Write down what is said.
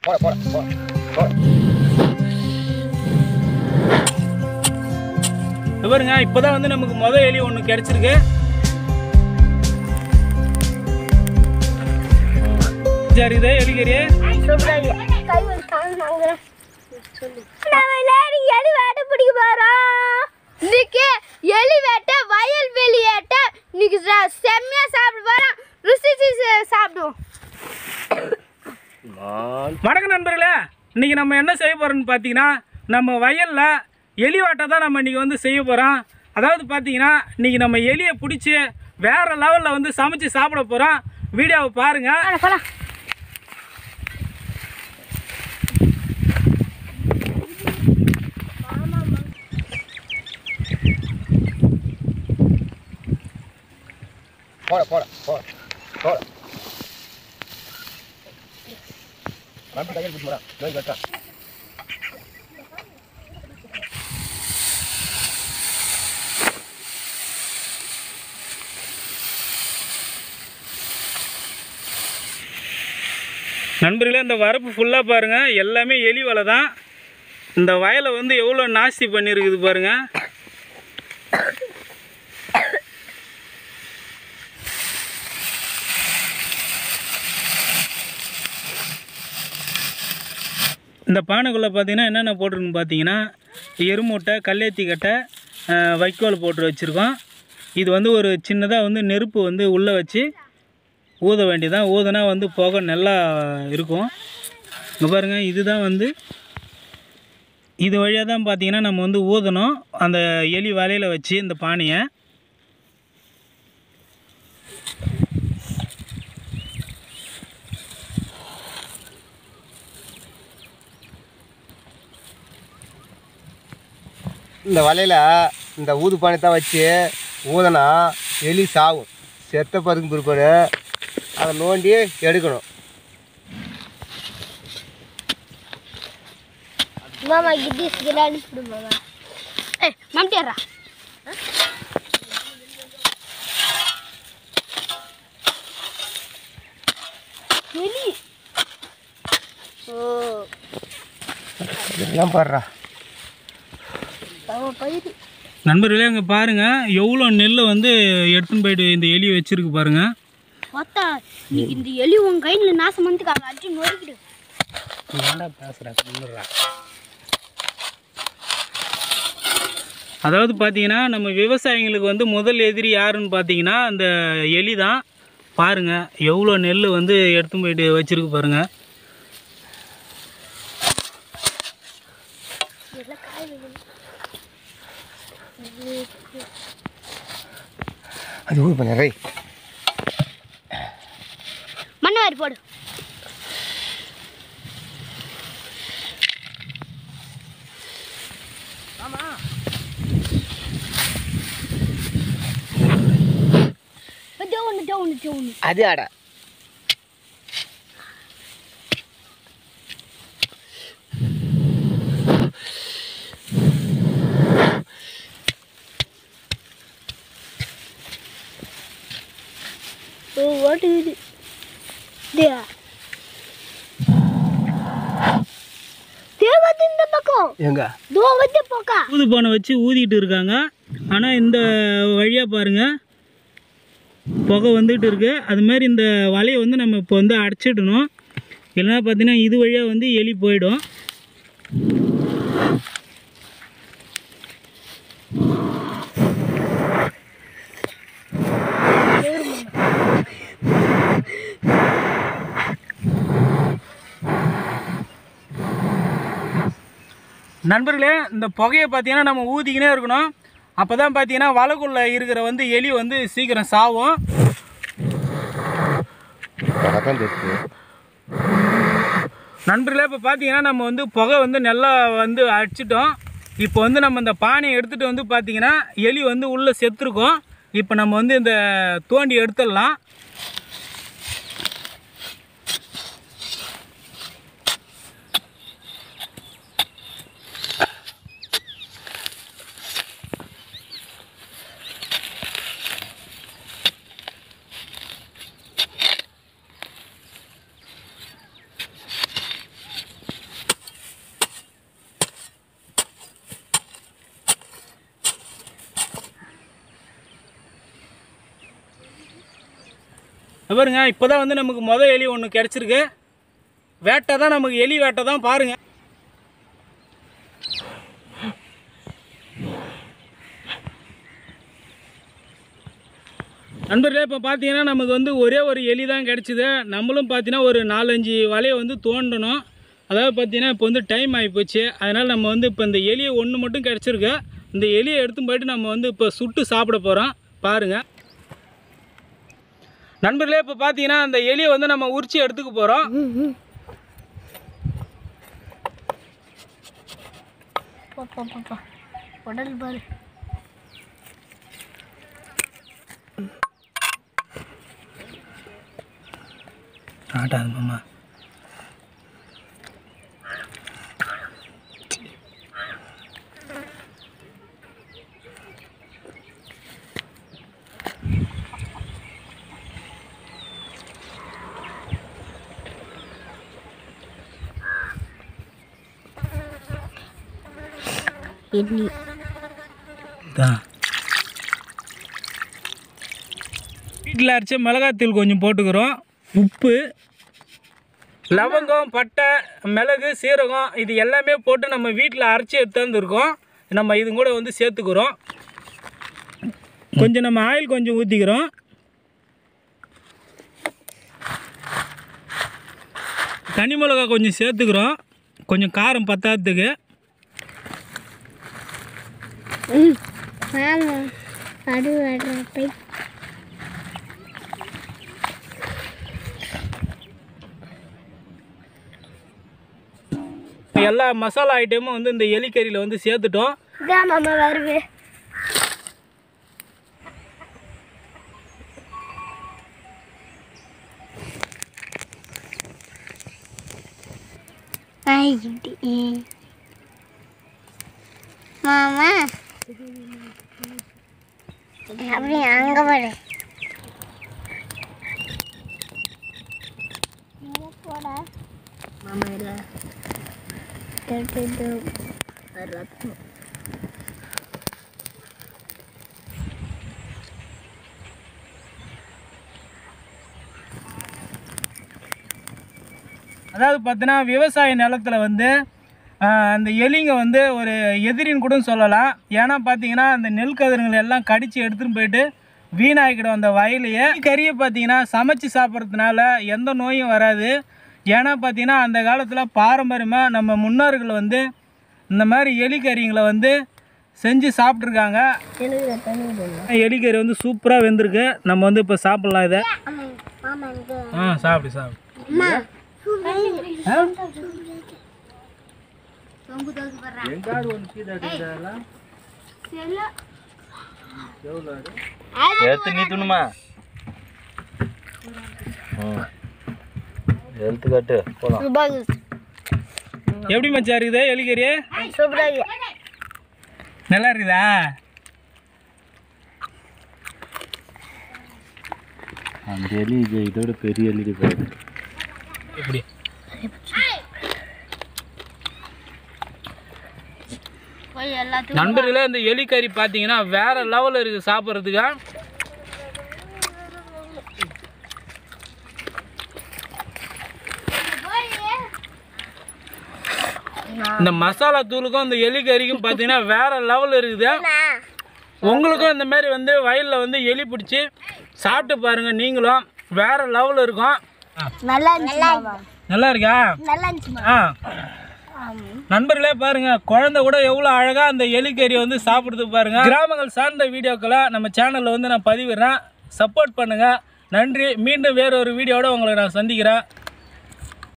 போட போட போட போட இது பாருங்க இப்போதான் வந்து நமக்கு முத எலி ஒன்று கிடைச்சிருக்கு சரி இதே எலிகறியே கை வலி தாங்க நம்ம எல்லாரும் எலி வேட்டை பிடிக்க போறோம் இன்னைக்கு எலி வேட்டை வயல் வெளி வேட்டை இன்னைக்கு ச- செம்மையா சாப்பிட போறோம் ருசிச்சு ச- சாப்பிடுவோம் வணக்கம் நண்பர்களே இன்னைக்கு நம்ம என்ன செய்ய போறோம்னு பார்த்தீங்கன்னா நம்ம வயலில் எலி வாட்டை தான் நம்ம இன்னைக்கு வந்து செய்ய போகிறோம் அதாவது பார்த்தீங்கன்னா இன்னைக்கு நம்ம எலியை பிடிச்சி வேற லெவலில் வந்து சமைச்சு சாப்பிட போகிறோம் வீடியோவை பாருங்க போலாம் போட போட போட போட நம்பி கையில் பிடிச்சி போடா நோய் கட்டா நண்பர்களே இந்த வரப்பு ஃபுல்லாக பாருங்கள் எல்லாமே எலி வலை தான் இந்த வயலை வந்து எவ்வளோ நாஸ்தி பண்ணியிருக்குது பாருங்கள் இந்த பானைக்குள்ளே பார்த்தீங்கன்னா என்னென்ன போட்டிருக்குன்னு பார்த்தீங்கன்னா எருமூட்டை கல்லேத்தி கட்டை அஹ், வைக்கோல் போட்டு வச்சுருக்கோம் இது வந்து ஒரு சின்னதாக வந்து நெருப்பு வந்து உள்ளே வச்சு ஊத வேண்டியதான் ஊதுனா வந்து புகை நல்லா இருக்கும் இங்கே பாருங்கள் இதுதான் வந்து இது வழியாக தான் பார்த்தீங்கன்னா நம்ம வந்து ஊதணும் அந்த எலி வலையில் வச்சு இந்த பானையை இந்த வலையில் இந்த ஊது பானை தான் வச்சு ஊதனா எலி சாகும் செத்த பருக்கு பிற்பாடு அதை நோண்டி எடுக்கணும் மாமா கிட்டிஸ் கிராடி கொடு மாமா ஏய் மம்டியாரா எலி ஓ இதெல்லாம் பாடுறா அவன் பயிர் நண்பர்களே அங்கே பாருங்கள் எவ்வளோ நெல்லை வந்து எடுத்துன்னு போயிட்டு இந்த எலி வச்சுருக்கு பாருங்கள் பார்த்தா இன்னைக்கு இந்த எலி உன் கையில் நாசம் வந்துக்காங்க அடிச்சு நொறுக்கிடு ஏன்டா பேசுகிறா சொல்லுறா அதாவது பார்த்தீங்கன்னா நம்ம விவசாயிங்களுக்கு வந்து முதல் எதிரி யாருன்னு பார்த்தீங்கன்னா அந்த எலி தான் பாருங்கள் எவ்வளோ நெல் வந்து எடுத்து போயிட்டு வச்சிருக்கு பாருங்க அது ஊது பண்ண ரை மண்ணை வாரி போடு ஒன்று ஒன்று ஒன்று அது ஆடா ஓ ஓட்டுக்குது இதா தேவத்து இந்த பக்கம் எங்க தோ வந்து போக்கா ஊது பானை வச்சு ஊதிட்டு இருக்காங்க ஆனால் இந்த வழியாக பாருங்கள் புகை வந்துட்டு இருக்கு அது மாதிரி இந்த வலையை வந்து நம்ம இப்போ வந்து அடைச்சிடணும் இல்லைன்னா பார்த்தீங்கன்னா இது வழியாக வந்து எலி போயிடும் நண்பர்களே இந்த புகையை பார்த்தீங்கன்னா நம்ம ஊதிக்கினே இருக்கணும் அப்போ தான் பார்த்தீங்கன்னா வலைக்குள்ளே இருக்கிற வந்து எலி வந்து சீக்கிரம் சாவும் அதான் தெரியுது நண்பர்களே இப்போ பார்த்தீங்கன்னா நம்ம வந்து புகை வந்து நல்லா வந்து அடிச்சிட்டோம் இப்போ வந்து நம்ம இந்த பானையை எடுத்துகிட்டு வந்து பார்த்தீங்கன்னா எலி வந்து உள்ளே செத்துருக்கோம் இப்போ நம்ம வந்து இந்த தோண்டி எடுத்துடலாம் இது பாருங்க இப்போ தான் வந்து நமக்கு மொதல் எலி ஒன்று கிடச்சிருக்கு வேட்டை தான் நமக்கு எலி வேட்டை தான் பாருங்கள் நண்பர்களே இப்போ பார்த்தீங்கன்னா நமக்கு வந்து ஒரே ஒரு எலி தான் கிடச்சிது நம்மளும் பார்த்தீங்கன்னா ஒரு நாலஞ்சு வலையை வந்து தோண்டணும் அதாவது பார்த்தீங்கன்னா இப்போ வந்து டைம் ஆகிப்போச்சு அதனால் நம்ம வந்து இப்போ இந்த எலியை ஒன்று மட்டும் கிடச்சிருக்கு இந்த எலியை எடுத்து போயிட்டு நம்ம வந்து இப்போ சுட்டு சாப்பிட போகிறோம் பாருங்கள் நண்பர்களே இப்போ பார்த்தீங்கன்னா அந்த எலியை வந்து நம்ம உரிச்சு எடுத்துக்க போகிறோம் உடல் பாரு ஆட்டாது மாமா எண்ணி தான் வீட்டில் அரைச்ச மிளகாத்தூள் கொஞ்சம் போட்டுக்கிறோம் உப்பு லவங்கம் பட்டை மிளகு சீரகம் இது எல்லாமே போட்டு நம்ம வீட்டில் அரைச்சி எடுத்துருந்துருக்கோம் நம்ம இது கூட வந்து சேர்த்துக்கிறோம் கொஞ்சம் நம்ம ஆயில் கொஞ்சம் ஊற்றிக்கிறோம் தனி மிளகா கொஞ்சம் சேர்த்துக்கிறோம் கொஞ்சம் காரம் பத்தாததுக்கு ஆமா அது வர்ற போய் எல்லா மசாலா ஐட்டமும் வந்து இந்த எலிக்கறியில் வந்து சேர்த்துட்டோம் இதான் மாமா வருது மாமா அப்படி அங்க பாரு மாமா இல்ல ரத்தம் அதாவது பார்த்தீங்கன்னா விவசாய நிலத்துல வந்து ஆஹ், அந்த எலிங்க வந்து ஒரு எதிரின்னு கூட சொல்லலாம் ஏன்னா பார்த்தீங்கன்னா அந்த நெல் கதிருங்களை எல்லாம் கடித்து எடுத்துன்னு போயிட்டு வீணாக்கிடும் அந்த வயலையே கறியை பார்த்தீங்கன்னா சமைச்சு சாப்பிட்றதுனால எந்த நோயும் வராது ஏன்னா பார்த்தீங்கன்னா அந்த காலத்தில் பாரம்பரியமாக நம்ம முன்னோர்கள் வந்து இந்த மாதிரி எலிக்கறிங்களை வந்து செஞ்சு சாப்பிட்ருக்காங்க தெலுங்குல தெலுங்கு எலிக்கறி வந்து சூப்பராக வெந்திருக்கு நம்ம வந்து இப்போ சாப்பிட்லாம் இதை மாமா இங்க ஆ சாப்பிடு சாப்பிடு அம்மா எடுத்து நீ துணுமா எழுத்து காட்டு போலாம் எப்படி மச்சா இருக்குது எலிக்கறி சூப்பராக நல்லா இருக்குதா அந்த எலி இது இதோட பெரிய எலி பாரு எப்படி போய் எல்லாத்துக்கும் நண்பர்களே இந்த எலிக்கறி பார்த்தீங்கன்னா வேற லெவலில் இருக்குது சாப்பிட்றதுக்கு இந்த மசாலா தூளுக்கும் இந்த எலிக்கறிக்கும் பார்த்தீங்கன்னா வேற லெவல் இருக்குது உங்களுக்கும் இந்த மாதிரி வந்து வயலில் வந்து எலி பிடிச்சி சாப்பிட்டு பாருங்க நீங்களும் வேற லெவல் இருக்கும் நல்லா இருந்துச்சு மாமா நல்லா இருக்கா நல்லா இருந்துச்சு ஆ நண்பர்களே பாருங்க குழந்தை கூட எவ்வளோ அழகா அந்த எலிக்கறியை வந்து சாப்பிடுது பாருங்க கிராமங்கள் சார்ந்த வீடியோக்களை நம்ம சேனல்ல வந்து நான் பதிவிடுறேன் சப்போர்ட் பண்ணுங்க நன்றி மீண்டும் வேற ஒரு வீடியோட உங்களை நான் சந்திக்கிறேன்